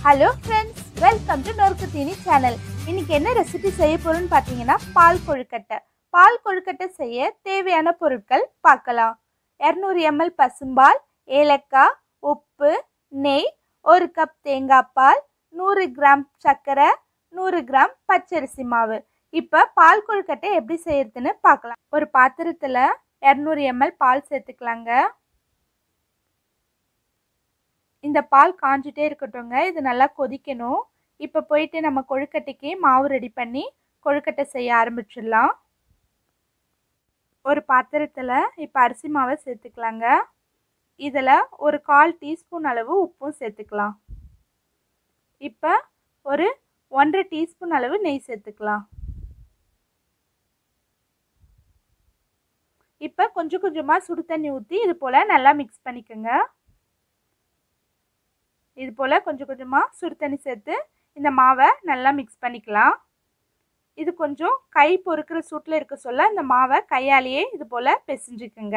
hello friends welcome to நொறுக்கு தீனி channel இன்னைக்கு என்ன ரெசிபி செய்ய போறோம்னு பார்த்தீங்கன்னா பால் கொழுக்கட்டை பால் கொழுக்கட்டை செய்ய தேவையான பொருட்கள் பார்க்கலாம் இரநூறு எம்எல் பசும்பால் ஏலக்காய் உப்பு நெய் ஒரு கப் தேங்காய் பால் நூறு கிராம் சர்க்கரை நூறு கிராம் பச்சரிசி மாவு இப்போ பால் கொழுக்கட்டை எப்படி செய்யறதுன்னு பார்க்கலாம் ஒரு பாத்திரத்தில் இரநூறு எம்எல் பால் சேர்த்துக்கலாங்க இந்த பால் காஞ்சிட்டே இருக்கட்டும்ங்க இது நல்லா கொதிக்கணும் இப்போ போயிட்டு நம்ம கொழுக்கட்டைக்கு மாவு ரெடி பண்ணி கொழுக்கட்டை செய்ய ஆரம்பிச்சிடலாம் ஒரு பாத்திரத்தில் இப்போ அரிசி மாவை சேர்த்துக்கலாங்க இதில் ஒரு கால் டீஸ்பூன் அளவு உப்பும் சேர்த்துக்கலாம் இப்போ ஒரு ஒன்றரை டீஸ்பூன் அளவு நெய் சேர்த்துக்கலாம் இப்போ கொஞ்சம் கொஞ்சமாக சுடு தண்ணி ஊற்றி இது போல் நல்லா மிக்ஸ் பண்ணிக்கோங்க இது போல் கொஞ்சம் கொஞ்சமாக சுடு தண்ணி சேர்த்து இந்த மாவை நல்லா மிக்ஸ் பண்ணிக்கலாம் இது கொஞ்சம் கை பொறுக்கிற சூட்டில் இருக்க சொல்ல இந்த மாவை கையாலேயே இது போல் பிசைஞ்சுக்குங்க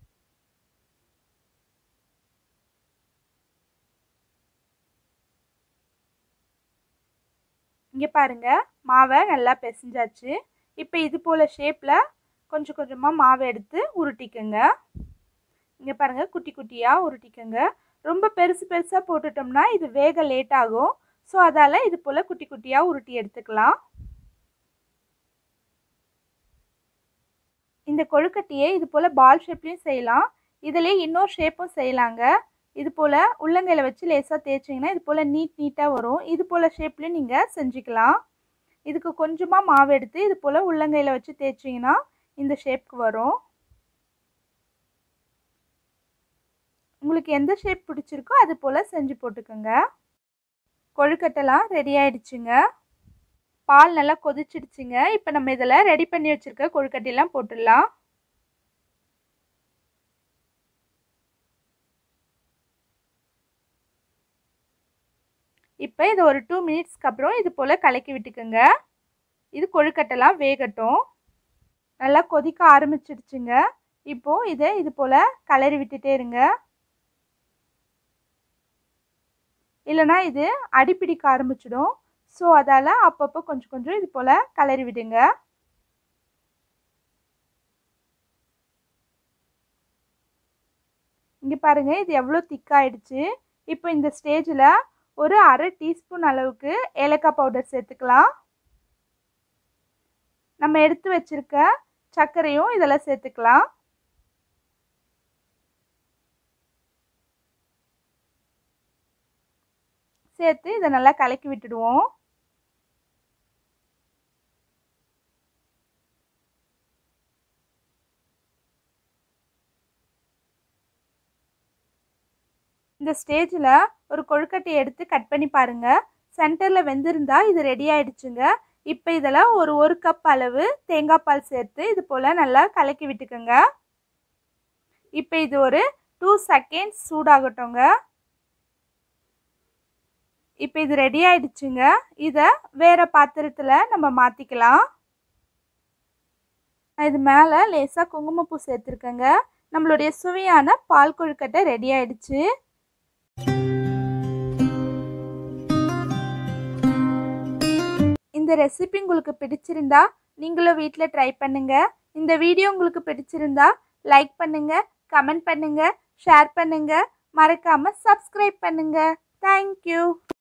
இங்கே பாருங்கள் மாவை நல்லா பிசைஞ்சாச்சு இப்போ இது போல் ஷேப்பில் கொஞ்சம் கொஞ்சமாக மாவை எடுத்து உருட்டிக்குங்க இங்கே பாருங்கள் குட்டி குட்டியாக உருட்டிக்கோங்க ரொம்ப பெருசு பெருசாக போட்டுட்டோம்னா இது வேக லேட் ஆகும் ஸோ அதால் இது போல் குட்டி குட்டியாக உருட்டி எடுத்துக்கலாம் இந்த கொழுக்கட்டையை இது போல் பால் ஷேப்லேயும் செய்யலாம் இதிலே இன்னொரு ஷேப்பும் செய்யலாங்க இது போல் உள்ளங்கையில் வச்சு லேசாக தேய்ச்சிங்கன்னா இது போல் நீட் நீட்டாக வரும் இது போல் ஷேப்லேயும் நீங்கள் செஞ்சுக்கலாம் இதுக்கு கொஞ்சமாக மாவு எடுத்து இது போல் உள்ளங்கையில் வச்சு தேய்ச்சிங்கன்னா இந்த ஷேப்க்கு வரும் உங்களுக்கு எந்த ஷேப் பிடிச்சிருக்கோ அது போல் செஞ்சு போட்டுக்கோங்க கொழுக்கட்டைலாம் ரெடி ஆயிடுச்சுங்க பால் நல்லா கொதிச்சிடுச்சுங்க இப்போ நம்ம இதில் ரெடி பண்ணி வச்சுருக்க கொழுக்கட்டையெல்லாம் போட்டுடலாம் இப்போ இது ஒரு டூ மினிட்ஸ்க்கு அப்புறம் இது போல் கலக்கி விட்டுக்குங்க இது கொழுக்கட்டைலாம் வேகட்டும் நல்லா கொதிக்க ஆரம்பிச்சிடுச்சுங்க இப்போது இதை இது போல் கலரி விட்டுட்டே இருங்க இல்லைனா இது அடிப்பிடிக்க ஆரம்பிச்சிடும் ஸோ அதால் அப்பப்போ கொஞ்சம் கொஞ்சம் இது போல் கலரி விடுங்க இங்கே பாருங்கள் இது எவ்வளோ திக்காயிடுச்சு இப்போ இந்த ஸ்டேஜில் ஒரு அரை டீஸ்பூன் அளவுக்கு ஏலக்காய் பவுடர் சேர்த்துக்கலாம் நம்ம எடுத்து வச்சுருக்க சர்க்கரையும் இதில் சேர்த்துக்கலாம் சேர்த்து இதை நல்லா கலக்கி விட்டுடுவோம் இந்த ஸ்டேஜில் ஒரு கொழுக்கட்டையை எடுத்து கட் பண்ணி பாருங்கள் சென்டரில் வெந்திருந்தா இது ரெடி ஆயிடுச்சுங்க இப்போ இதில் ஒரு ஒரு கப் அளவு தேங்காய் பால் சேர்த்து இது போல் நல்லா கலக்கி விட்டுக்கோங்க இப்போ இது ஒரு டூ செகண்ட்ஸ் சூடாகட்டும்ங்க இப்போ இது ரெடி ஆயிடுச்சுங்க இதை வேறு பாத்திரத்தில் நம்ம மாற்றிக்கலாம் இது மேலே லேசாக குங்குமப்பூ சேர்த்துருக்கேங்க நம்மளுடைய சுவையான பால் கொழுக்கட்டை ரெடி ஆயிடுச்சு இந்த ரெசிபி உங்களுக்கு பிடிச்சிருந்தா நீங்களும் வீட்டில் ட்ரை பண்ணுங்க இந்த வீடியோ உங்களுக்கு பிடிச்சிருந்தா லைக் பண்ணுங்க கமெண்ட் பண்ணுங்க ஷேர் பண்ணுங்க மறக்காம சப்ஸ்கிரைப் பண்ணுங்க தேங்க்யூ